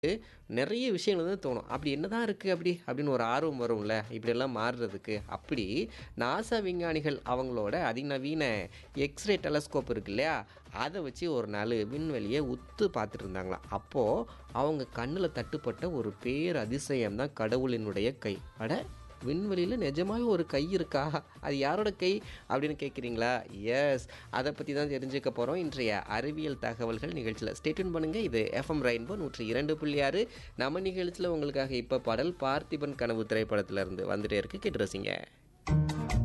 நிறைய விஷயங்கள் வந்து தோணும். அப்படி என்னதான் இருக்கு அப்படி? அப்படின்னு ஒரு ஆர்வம் வரும்ல. இப்படியெல்லாம் மாறுறதுக்கு. அப்படி நாசா விஞ்ஞானிகள் அவங்களோட அதிநவீன எக்ஸ்ரே டெலஸ்கோப் இருக்கு இல்லையா? அத வச்சு ஒரு நாளு விண்வெளிய உத்து பார்த்துட்டு இருந்தாங்களாம். அப்போ அவங்க கண்ணுல தட்டுப்பட்ட ஒரு பேர் அதிசயம் தான் கடவுளினுடைய கை. அட! விண்வெளியில நிஜமாவே ஒரு கை இருக்கா? அது யாரோட கை? அப்படின்னு கேட்கிறீங்களா? எஸ். அத பத்தி தான் தெரிஞ்சுக்க போறோம். இன்றைய அறிவியல் தகவல்கள் நிகழ்ச்சியில. ஸ்டே டியூன் பண்ணுங்க. இது எஃப்எம் ரெயின்போ 102.6 நம்ம நிகழ்ச்சியில உங்களுக்காக இப்ப பாடல் பார்த்திபன் கனவு திரைப்படத்திலிருந்து வந்துட்டே இருக்கு. கேட்டு ரசிங்க.